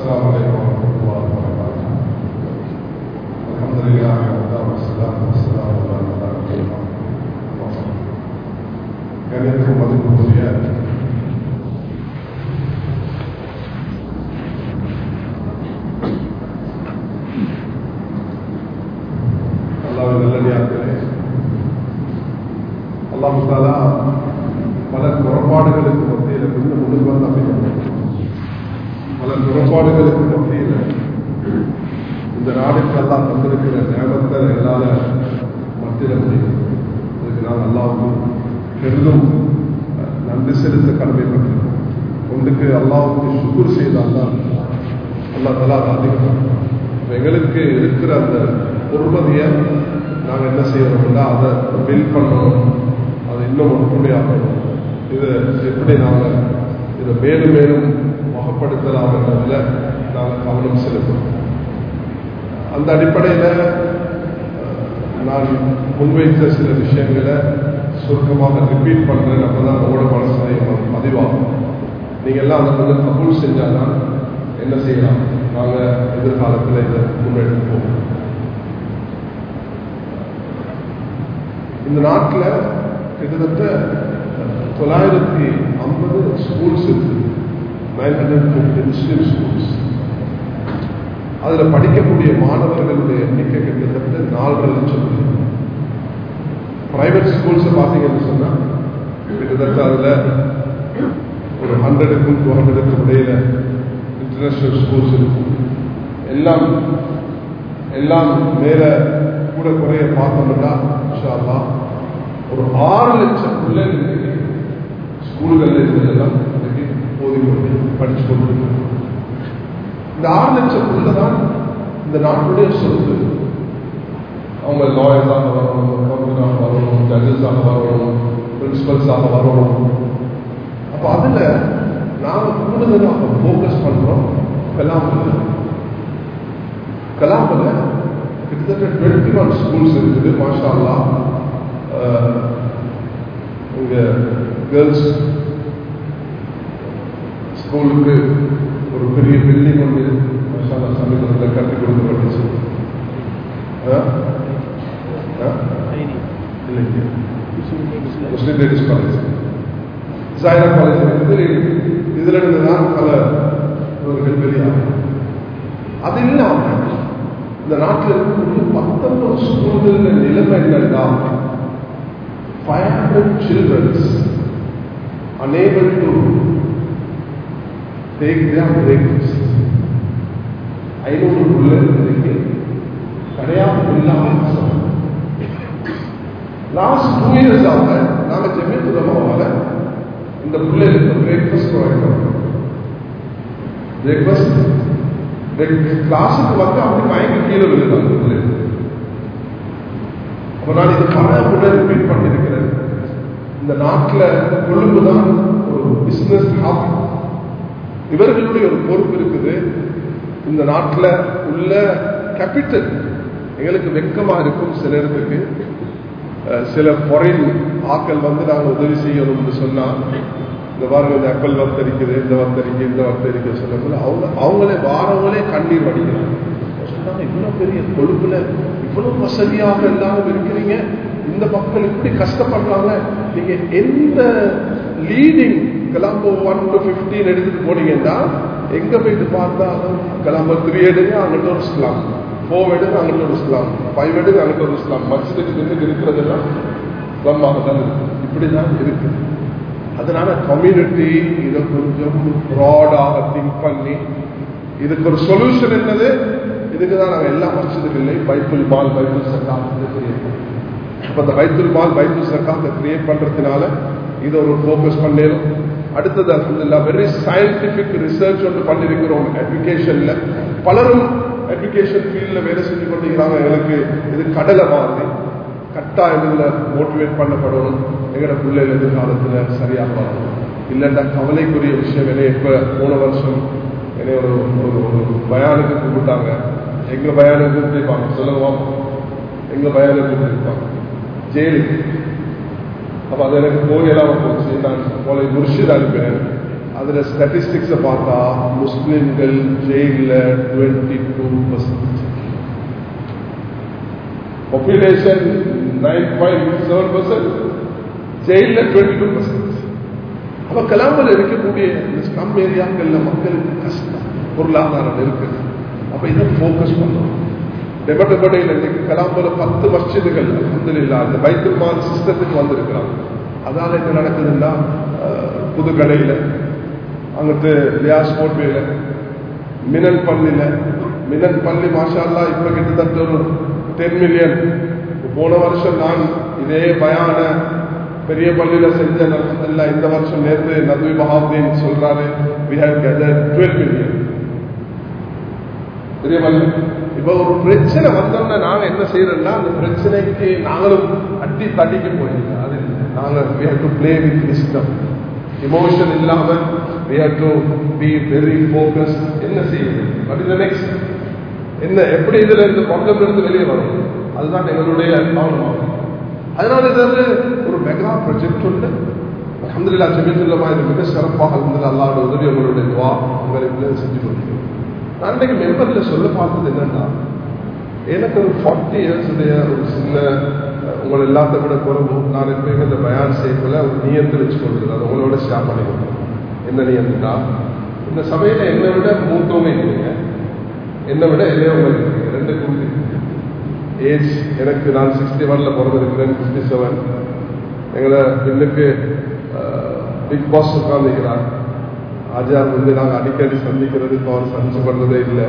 السلام عليكم ورحمة الله وبركاته الحمد لله وحده والصلاة والسلام على رسول الله கணிதம் மதிப்புரிய அல்லாவின் நல்லடியார்களே அல்லாஹு தாலா பல குறைபாடுகளுக்கு மத்தியில் இன்னும் முன்னுக்கு வந்து அமைக்கணும் பல குறைபாடுகளுக்கு மத்தியில் இந்த நாடுக்கு எல்லாம் தந்திருக்கிற நேரத்தை எங்களால் மத்தியிட முடியும் அதுக்கு நான் அல்லாவுக்கு பெரிதும் நன்றி செலுத்த கடமைப்பட்டிருக்கோம் ஒன்றுக்கு அல்லாவுக்கு சுக்குர் செய்தால் தான் அல்லா தலா அதிகம் எங்களுக்கு இருக்கிற அந்த பொறுமதியை நாங்கள் என்ன செய்யறோம்னா அதை பில் பண்ணணும் அதை இன்னும் ஒற்றுமையாகணும் இதை எப்படி நாங்கள் இதை மேலும் மேலும் வகப்படுத்தலாம்ன்றதில் நாங்கள் கவனம் செலுத்தணும் அந்த அடிப்படையில் நான் முன்வைத்த சில விஷயங்களை சுருக்கமாக ரிப்பீட் பண்ணுறேன் அப்போ தான் உங்களோட மனசுல பதிவாகும் நீங்கள் எல்லாம் அதை கொஞ்சம் கபூல் செஞ்சால்தான் என்ன செய்யலாம் நாங்கள் எதிர்காலத்தில் இதை முன்னெடுத்து போவோம் இந்த நாட்டில் கிட்டத்தட்ட தொள்ளாயிரத்தி ஐம்பது ஸ்கூல்ஸ் இருக்கு nine hundred fifty Muslim schools அதில் படிக்கக்கூடிய மாணவர்களுடைய எண்ணிக்கை கிட்டத்தட்ட நாலரை லட்சம் பிரைவேட் ஸ்கூல்ஸை பார்த்தீங்கன்னு சொன்னால் கிட்டத்தட்ட அதில் ஒரு ஹண்ட்ரடுக்கும் டூ ஹண்ட்ரடுக்கும் இடையில இன்டர்நேஷ்னல் ஸ்கூல்ஸ் இருக்கும் எல்லாம் எல்லாம் மேலே கூட குறைய பார்த்தோம்னா இன்ஷால்லா ஒரு ஆறு லட்சம் பிள்ளைகள் ஸ்கூல்களில் இருந்ததெல்லாம் இன்னைக்கு போதிக்கொண்டு படிச்சு கொண்டு இந்த ஆறு லட்சம் பிள்ளை தான் இந்த நாட்டுடைய சொத்து அவங்க லாயர்ஸாக வரணும் கவுன்சிலாக வரணும் ஜட்ஜஸாக வரணும் பிரின்சிபல்ஸாக வரணும் அப்போ அதில் நாங்கள் கூடுதலாக ஃபோக்கஸ் பண்ணுறோம் கலாமில் கலாமில் கிட்டத்தட்ட டுவெண்ட்டி ஒன் ஸ்கூல்ஸ் இருக்குது மாஷா அல்லா இங்கே கேர்ள்ஸ் ஸ்கூலுக்கு ஒரு பெரிய பில்டிங் ஒன்று மாஷா அல்லா சமீபத்தில் கட்டி கொடுக்கப்பட்டுச்சு இல்லை Muslim ladies college Zahira college இருக்குது இதில் இருந்து தான் பல இவர்கள் வெளியாகும் அது இல்லாமல் இந்த நாட்டில் இருக்கக்கூடிய பத்தொன்பது ஸ்கூல்களில் நிலைமை என்னன்னா five hundred childrens unable to take their breakfast ஐநூறு பிள்ளைகளுக்கு கிடையாது இல்லாமல் லாஸ்ட் டூ இயர்ஸ் ஆக நாங்கள் ஜெமியத்துலமாவால இந்த பிள்ளைகளுக்கு பிரேக்ஃபாஸ்ட் ப்ரொவைட் பண்ணுறோம் பிரேக்ஃபாஸ்ட் கிளாஸுக்கு வந்து அப்படி மயங்கி கீழே விழுந்தாங்க பிள்ளைகள் அப்போ நான் இது பல முறை ரிப்பீட் பண்ணியிருக்கிறேன் இந்த நாட்டில் கொழும்பு தான் ஒரு பிஸ்னஸ் ஹப் இவர்களுடைய ஒரு பொறுப்பு இருக்குது இந்த நாட்டில் உள்ள கேபிட்டல் எங்களுக்கு வெக்கமாக இருக்கும் சிலருக்கு சில பொறையின் ஆக்கள் வந்து நாங்கள் உதவி செய்யணும்னு சொன்னால் இந்த வாரம் இந்த ஆப்பிள் வர்த்தரிக்குது இந்த வர்த்தரிக்கு இந்த வர்த்தரிக்க சொல்லும்போது அவங்க அவங்களே வாரவங்களே கண்ணீர் வடிக்கிறாங்க சொன்னாங்க இவ்வளோ பெரிய கொழுப்புல இவ்வளோ வசதியாக இல்லாமல் இருக்கிறீங்க இந்த மக்கள் இப்படி கஷ்டப்படுறாங்க நீங்க எந்த லீடிங் கிளம்போ ஒன் டு ஃபிஃப்டீன் எடுத்துட்டு போனீங்கன்னா எங்க போயிட்டு பார்த்தாலும் கிளம்ப த்ரீ எடுங்க அங்கிட்ட ஒரு இஸ்லாம் ஃபோர் எடுங்க அங்கிட்ட ஒரு இஸ்லாம் ஃபைவ் எடுங்க அங்கிட்ட ஒரு இஸ்லாம் மச்சத்துக்கு நின்று இருக்கிறதெல்லாம் கிளம்பாக தான் இருக்கு இப்படிதான் இருக்கு அதனால கம்யூனிட்டி இதை கொஞ்சம் ப்ராடாக திங்க் பண்ணி இதுக்கு ஒரு சொல்யூஷன் என்னது இதுக்கு தான் நாங்கள் எல்லா மசிதுக்கு இல்லை பைத்துல் மால் பைத்துல் சக்காத்தை கிரியேட் அப்போ அந்த பைத்துல் மால் பைத்துல் சக்காத்தை கிரியேட் பண்ணுறதுனால இதை ஒரு ஃபோக்கஸ் பண்ணேரும் அடுத்தது அலமதுல்லா வெரி சயின்டிஃபிக் ரிசர்ச் ஒன்று பண்ணியிருக்கிறோம் எஜுகேஷனில் பலரும் எஜுகேஷன் ஃபீல்டில் வேலை செஞ்சு கொண்டிருக்கிறாங்க எங்களுக்கு இது கடலை மாதிரி கட்டாயம் இதில் மோட்டிவேட் பண்ணப்படணும் எங்களோட பிள்ளைகள் எதிர்காலத்தில் சரியாக வரணும் இல்லைன்னா கவலைக்குரிய விஷயம் என்ன இப்போ போன வருஷம் என்னை ஒரு ஒரு ஒரு பயானுக்கு கூப்பிட்டாங்க எங்கள் பயானுக்கு கூப்பிட்டுருப்பாங்க சொல்லுவோம் எங்கள் பயானுக்கு கூப்பிட்டுருப்பாங்க ஜெயிலுக்கு அப்போ அது எனக்கு போகலாமல் போச்சு நான் போல முர்ஷித் அனுப்பினேன் அதுல ஸ்டாட்டிஸ்டிக்ஸை பார்த்தா முஸ்லிம்கள் ஜெயில twenty two percent population nine point seven percent ஜெயில டுவெண்ட்டி டூ பர்சன்ட் அப்ப கலாமில் இருக்கக்கூடிய இந்த ஸ்லம் ஏரியாக்கள்ல மக்களுக்கு கஷ்டம் பொருளாதாரம் இருக்குது அப்ப இதை ஃபோக்கஸ் பண்ணணும் டெபட்டபடையில் இன்னைக்கு கலாம்பல பத்து மஸ்ஜிதுகள் அலமதுல்லா இந்த பைத்துல்மால் சிஸ்டத்துக்கு வந்திருக்கிறாங்க அதனால என்ன நடக்குதுன்னா அஹ், புது கடையில் அங்கிட்டு லியாஸ் போட்வேல மினன் பள்ளியில மினன் பள்ளி மாஷால்லா இப்ப கிட்டத்தட்ட ஒரு டென் மில்லியன் போன வருஷம் நான் இதே பயான பெரிய பள்ளியில செஞ்ச அல்ஹம்துலில்லாஹ் இந்த வருஷம் நேற்று நதுவி மகாப்தீன் சொல்றாரு we have gathered 12 million பெரிய பள்ளி இப்ப ஒரு பிரச்சனை வந்தோம்னா நாங்க என்ன செய்யறோம்னா அந்த பிரச்சனைக்கு நாங்களும் அட்டி தட்டிக்க போயிடல அது இல்லை. நாங்க we have to play with wisdom emotion இல்லாம we have to be very focused என்ன செய்யுது what is the next என்ன எப்படி இதுல இருந்து ப்ராப்ளம்ல இருந்து வெளியே வரும் அதுதான் எங்களுடைய கவனமாகும் அதனால இது வந்து ஒரு மெகா ப்ராஜெக்ட் உண்டு அலமதுல்லா ஜெமித்துல்லமா இது மிக சிறப்பாக இருந்தது அல்லாவோட உதவி உங்களுடைய துவா உங்களுக்கு செஞ்சு கொடுக்கிறோம் நான் இன்னைக்கு மெம்பர்ல சொல்ல பார்த்தது என்னன்னா எனக்கு ஒரு ஃபார்ட்டி இயர்ஸுடைய ஒரு சின்ன அஹ், உங்களை எல்லாத்த விட குறவு நான் எப்பயுமே இந்த பயான் செய்யக்குள்ள ஒரு நியத்து வச்சு கொடுக்குறது அது உங்களோட ஷேர் பண்ணிக்கணும் என்ன நியத்துனா இந்த சபையில என்னை விட மூத்தவங்க இருக்கீங்க என்னை விட இளையவங்க இருக்கீங்க ரெண்டு குரூப் இருக்கீங்க ஏஜ் எனக்கு நான் சிக்ஸ்டி ஒன்ல பிறந்திருக்கிறேன் ஃபிஃப்டி செவன் எங்களை இன்னுக்கு பிக் பாஸ் உட்கார்ந்துக்கிறார் ஆஜார் வந்து நாங்கள் அடிக்கடி சந்திக்கிறதுக்கு அவர் சந்திச்சு பண்ணுறதே இல்லை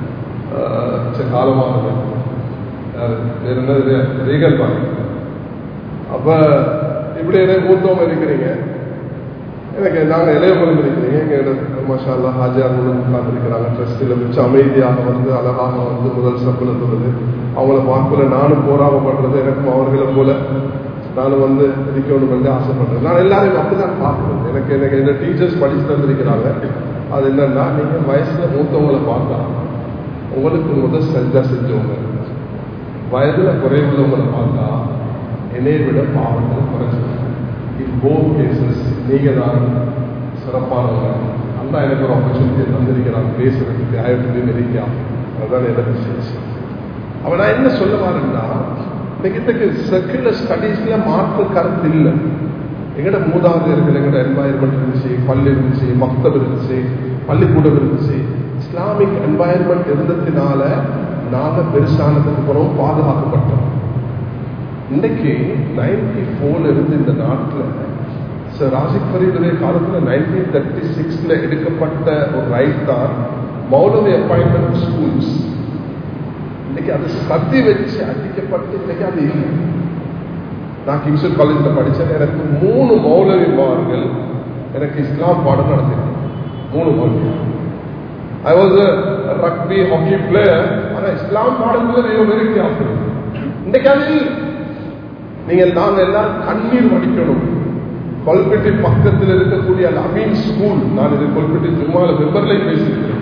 சரி காலமானது யாரு? வேற என்ன இது? ரீகல் பாருங்க அப்ப இப்படி எனக்கு மூத்தவங்க இருக்கிறீங்க எனக்கு நாங்கள் இளையவங்களும் இருக்கிறீங்க எங்க மாஷா அல்லா ஹாஜியார் மூலம் உட்கார்ந்துருக்கிறாங்க ட்ரஸ்டில் வச்சு அமைதியாக வந்து அழகாக வந்து முதல் சம்பளம் வருது அவங்கள பார்க்கல நானும் போராம பண்றது எனக்கும் அவர்களை போல நானும் வந்து இருக்கணும் வந்து ஆசைப்படுறேன் நான் எல்லாரையும் அப்படிதான் பார்க்கணும் எனக்கு எனக்கு என்ன டீச்சர்ஸ் படிச்சு தந்திருக்கிறாங்க அது என்னன்னா நீங்க வயசுல மூத்தவங்களை பார்த்தா உங்களுக்கு முதல் செஞ்சா செஞ்சவங்க வயதுல குறைவுள்ளவங்களை பார்த்தா என்னையை விட பாவங்கள் குறைஞ்சிருக்கும் இன் போத் கேசஸ் நீங்க தான் சிறப்பானவங்க அல்லா எனக்கு ஒரு ஆப்பர்ச்சுனிட்டி தந்திருக்கிறான் பேசுறதுக்கு ஆயிரத்தி நெருங்கியா அதுதான் எனக்கு விசேஷம் அவ நான் என்ன சொல்ல வரேன்னா இன்னைக்கு செக்குலர் ஸ்டடீஸ்ல மாற்று கருத்து இல்லை எங்கட மூதாதையர்கள் எங்கட என்வாயர்மெண்ட் இருந்துச்சு பள்ளி இருந்துச்சு மக்தப் இருந்துச்சு பள்ளிக்கூடம் இருந்துச்சு இஸ்லாமிக் என்வாயர்மெண்ட் இருந்ததுனால நாங்க பெருசானதுக்கு பிறகு பாதுகாக்கப்பட்டோம் இன்னைக்கு நைன்டி ஃபோர்ல இருந்து இந்த நாட்டில் சார் ராசிக் ஃபரீதுடைய காலத்தில் நைன்டீன் தேர்ட்டி சிக்ஸ்ல எடுக்கப்பட்ட ஒரு ரைட் தான் மௌலவி அப்பாயின்மெண்ட் ஸ்கூல்ஸ் இன்னைக்கு அது சத்தி வச்சு அடிக்கப்பட்டு இன்னைக்கு அது இல்லை நான் கிங்ஸ்வல் காலேஜில் படித்தேன் எனக்கு மூணு மௌலவிமார்கள் எனக்கு இஸ்லாம் பாடம் நடத்திருக்கேன் மூணு மௌலவி I was rugby hockey player ஆனால் இஸ்லாம் பாடங்கள் வெரி கேர்ஃபுல் இன்னைக்கு அது இல்லை. நீங்கள் நாங்கள் எல்லாரும் கண்ணீர் வடிக்கணும் கொல்பெட்டி பக்கத்தில் இருக்கக்கூடிய அந்த அமீன் ஸ்கூல் நான் இது கொல்பெட்டி ஜும்மால மெம்பர்லையும் பேசியிருக்கிறேன்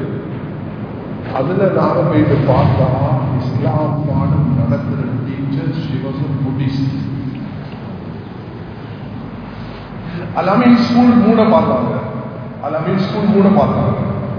அதுல நாங்க போயிட்டு பார்த்தா இஸ்லாம் பாடம் நடத்துற டீச்சர் சிவச புத்திஸ்ட் அலமீன் ஸ்கூல் மூட பார்த்தாங்க அலமீன் ஸ்கூல் மூட பார்த்தாங்க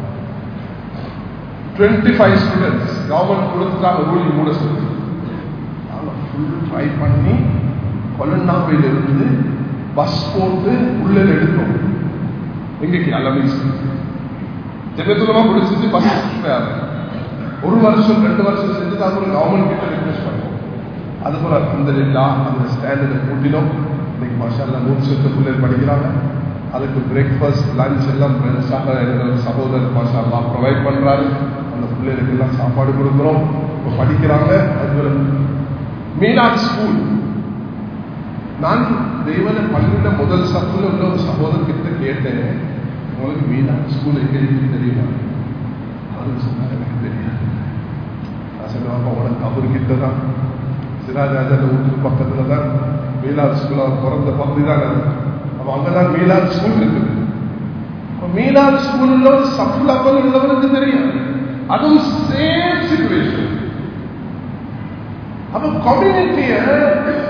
டுவெண்ட்டி ஃபைவ் ஸ்டூடெண்ட்ஸ் கவர்மெண்ட் கொடுத்துட்டாங்க ரூலிங் மூட சொல்லி நாங்கள் ஃபுல் ட்ரை பண்ணி கொல்லண்ணாப்பையிலிருந்து பஸ் போட்டு உள்ள எடுத்தோம் எங்கேக்கு அலமீன் ஸ்கூல் ஜெகத்துலமா பிடிச்சிட்டு பஸ் ஒரு வருஷம் ரெண்டு வருஷம் செஞ்சு அப்புறம் கவர்மெண்ட் கிட்ட ரிக்வெஸ்ட் பண்ணோம் அதுபோல அந்த இல்லா அந்த ஸ்டாண்டர்டை கூட்டினோம் இன்னைக்கு மாஷால்லா நூறு சொத்து பிள்ளைகள் படிக்கிறாங்க அதுக்கு பிரேக்ஃபாஸ்ட் லஞ்ச் எல்லாம் ஃப்ரெண்ட்ஸாக என்னோட சகோதரர் மாஷால்லா ப்ரொவைட் பண்றாரு அந்த பிள்ளைகளுக்கு எல்லாம் சாப்பாடு கொடுக்குறோம் இப்போ படிக்கிறாங்க அதுபோல மீனாட் ஸ்கூல் நான் தெய்வன பள்ளியில முதல் சத்துல உள்ள ஒரு சகோதரர்கிட்ட கேட்டேன் உங்களுக்கு மீனாட் ஸ்கூல் எங்க இருக்கு தெரியுமா அது சொன்னார் எனக்கு தெரியாது நான் சொன்னேன் உனக்கு அவர் கிட்ட தான் சிராஜாஜால வீட்டுக்கு பக்கத்துல தான் மீலாத் ஸ்கூல் அவர் பிறந்த பகுதி தான் அது அப்ப அங்கதான் மீலாத் ஸ்கூல் இருக்குது அப்ப மீலாத் ஸ்கூல்ல ஒரு சஃபுல் அப்பல் உள்ளவருக்கு தெரியும் அதுவும் சேம் சிச்சுவேஷன் அப்ப கம்யூனிட்டிய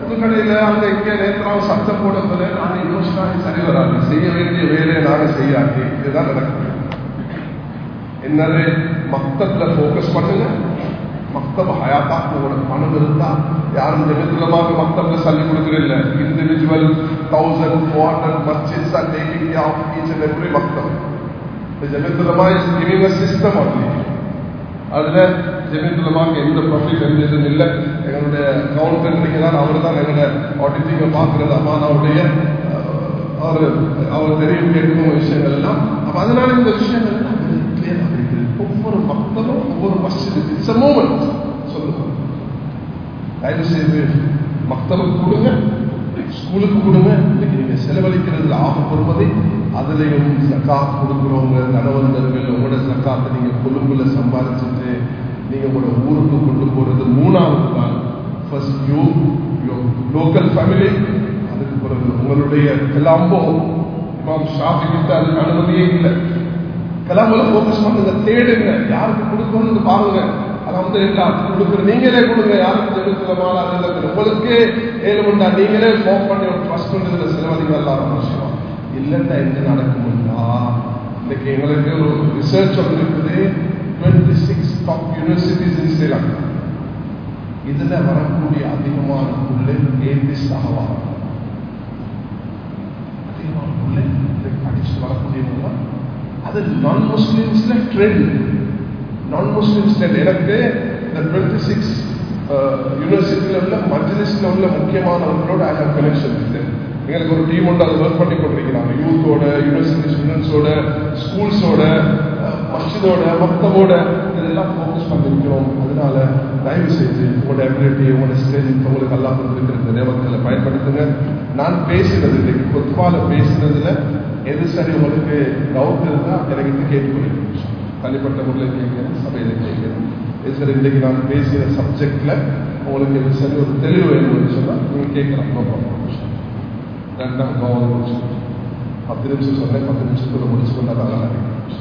புதுக்கடையில் அங்கே இங்கே நேற்றாவும் சத்தம் போடும்போது நான் இமோஷனாக சரி வராது செய்ய வேண்டிய வேலையை நாங்கள் செய்யாட்டி இதுதான் நடக்குது என்னது மக்தத்துல ஃபோக்கஸ் பண்ணுங்க மக்தப் ஹயாத்தாக்கு உங்களோட பணம் இருந்தா யாரும் ஜெமித்துலமாக மக்தப்ல சொல்லி கொடுக்குறதில்ல இண்டிவிஜுவல் தௌசண்ட் ஃபோர் ஹண்ட்ரட் மஸ்ஜித்ஸ் are taking care of each and every மக்தப் Jamiyyathul Ulama is giving a system only அதுல ஜெமித்துலமாக எந்த ப்ராஃபிட் எந்த இதுவும் இல்லை எங்களுடைய அக்கௌண்டன்ட் நீங்க தான் அவர் தான் எங்களுடைய ஆடிட்டிங்கை பார்க்கறது அம்மானாவுடைய அவர் அவர் தெரியும் கேட்கும் விஷயங்கள் எல்லாம் அப்ப அதனால இந்த விஷயங்கள் எல்லாம் கிளியராக இருக்குது ஒவ்வொரு மக்களும் ஒவ்வொரு மஸ்ஜிதுக்கு இட்ஸ் மூமெண்ட் சொல்லுங்க தயவு செய்து மக்தபுக்கு கொடுங்க ஸ்கூலுக்கு கொடுங்க இன்னைக்கு நீங்க செலவழிக்கிறதுல ஆக பொறுப்பதை அதுலயும் ஜக்காத் கொடுக்குறவங்க தனவந்தர்கள் உங்களோட ஜக்காத்தை நீங்க கொழும்புல சம்பாதிச்சுட்டு நீங்க உங்களோட ஊருக்கு கொண்டு போறது மூணாவது தான் ஃபர்ஸ்ட் யூ லோக்கல் ஃபேமிலி அதுக்கு பிறகு உங்களுடைய கலாம்போ இமாம் ஷாஃபி கிட்ட அதுக்கு அனுமதியே இல்லை கலாமுல ஃபோக்கஸ் பண்ணுங்க தேடுங்க யாருக்கு கொடுக்கணும்னு பாருங்க அது வந்து எல்லாத்துக்கும் கொடுக்குற நீங்களே கொடுங்க யாருக்கு ஜெபிக்கலமான அது உங்களுக்கு ஏழுமண்டா நீங்களே ஃபோன் பண்ணி ஒரு ட்ரஸ்ட் பண்ணுறதுல செலவழிங்க எல்லாரும் விஷயம் இல்லைன்னா என்ன நடக்கும்னா இன்னைக்கு எங்களுக்கு ஒரு ரிசர்ச் ஒன்று இருக்குது twenty six top universities in Sri Lanka இதுல வரக்கூடிய அதிகமான புள்ளை ஏபிஸ்ட் ஆகவாங்க அதிகமான புள்ளை படிச்சு வரக்கூடியவங்க அது நான் முஸ்லிம்ஸ்ல ட்ரெண்ட் நான் முஸ்லிம்ஸ்ல எனக்கு இந்த டுவெண்ட்டி சிக்ஸ் யூனிவர்சிட்டியில் உள்ள மஜ்லிஸ்ல உள்ள முக்கியமானவர்களோட ஐ ஹவ் கனெக்ஷன் இருக்கு எங்களுக்கு ஒரு டீம் ஒன்று அதை ஒர்க் பண்ணி கொண்டிருக்கிறாங்க யூத்தோட யூனிவர்சிட்டி ஸ்டூடெண்ட்ஸோட ஸ்கூல்ஸோட மஸ்ஜிதோட மக்தவோட இதெல்லாம் ஃபோக்கஸ் பண்ணிருக்கிறோம் அதனால தயவு செய்து உங்களோட எபிலிட்டி உங்களோட ஸ்ட்ரென்த் உங்களுக்கு எல்லாம் கொடுத்துருக்கிற இந்த நேரத்தில் பயன்படுத்துங்க நான் பேசினது இன்னைக்கு கொத்வால பேசினதுல எது சரி உங்களுக்கு டவுட் இருந்தா எனக்கு இது கேட்டுக்கொள்ளுங்க தனிப்பட்ட முறையில் கேட்கிறேன் சபையில் கேட்கிறேன் இது சரி இன்றைக்கு நான் பேசின சப்ஜெக்ட்ல உங்களுக்கு எது சரி ஒரு தெளிவு வேணும்னு சொன்னா நீங்க கேட்கலாம் நோ ப்ராப்ளம் ரெண்டாம் கவனம் முடிச்சு பத்து நிமிஷம் சொன்னேன் பத்து நிமிஷத்துல முடிச்சு கொண்டா தான்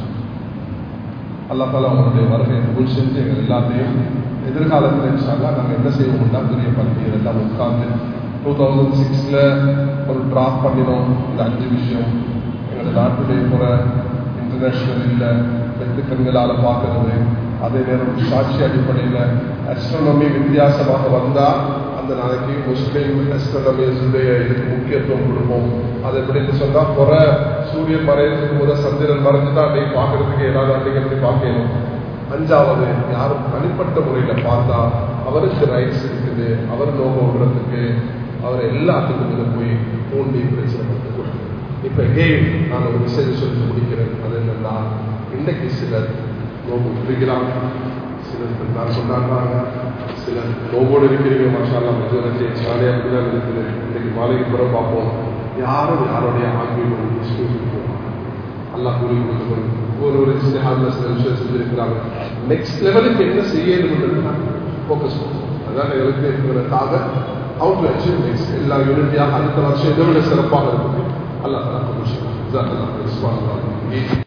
அல்லா தாலா அவங்களுடைய வருகையை கபூல் செஞ்சு எங்கள் எல்லாத்தையும் எதிர்காலத்தில் இன்ஷால்லா நாங்கள் என்ன செய்வோம்னா பெரிய பள்ளி இதெல்லாம் உட்கார்ந்து டூ தௌசண்ட் சிக்ஸில் ஒரு ட்ராப் பண்ணினோம் இந்த அஞ்சு விஷயம் எங்களோட நாட்டுடைய புற இன்டர்நேஷ்னல் இல்லை வெத்து கண்களால் பார்க்கறது அதே நேரம் சாட்சி அடிப்படையில் அஸ்ட்ரானமி வித்தியாசமாக வந்தால் அந்த நாளைக்கு முஸ்லீம் அஸ்ட்ரானமிஸுடைய இதுக்கு முக்கியத்துவம் கொடுப்போம் அது எப்படின்னு சொன்னால் புற சூரியன் மறைகிறதுக்கு முதல் சந்திரன் மறைஞ்சு தான் அன்றைக்கு பார்க்கறதுக்கு ஏதாவது அன்றைக்கு எப்படி பார்க்கணும் அஞ்சாவது யாரும் தனிப்பட்ட முறையில் பார்த்தா அவருக்கு ரைட்ஸ் இருக்குது அவர் நோக்கம் விடுறதுக்கு அவர் எல்லாத்துக்கும் இதை போய் தூண்டி பிரச்சனை பண்ணுறது இப்போ எகெயின் நான் ஒரு விஷயத்தை சொல்லி முடிக்கிறேன் அது என்னன்னா இன்றைக்கு சிலர் நோம்பு விடுகிறாங்க சிலர் நான் சொன்னாங்க சிலர் நோம்போடு இருக்கிறீங்க மாஷாலாம் மெஜாரிட்டி சாலே அப்படிதான் இருக்குது இன்றைக்கு மாலைக்கு புறம் பார்ப்போம் யாரும் யாருடைய ஆன்மீகம் அல்லாஹ் கூலி கொடுக்கணும் ஒரு ஒரு இஸ்திஹாரில் சில விஷயம் செஞ்சிருக்கிறாங்க நெக்ஸ்ட் லெவலுக்கு என்ன செய்யணும்ன்றது நான் ஃபோக்கஸ் பண்ணுவோம் அதான் எங்களுக்கு இருக்கிறதுக்காக அவுட் டு அச்சீவ் நெக்ஸ்ட் எல்லா யூனிட்டியாக அடுத்த வருஷம் இதை விட சிறப்பாக இருக்குது அல்லாஹ் தலா விஷயம்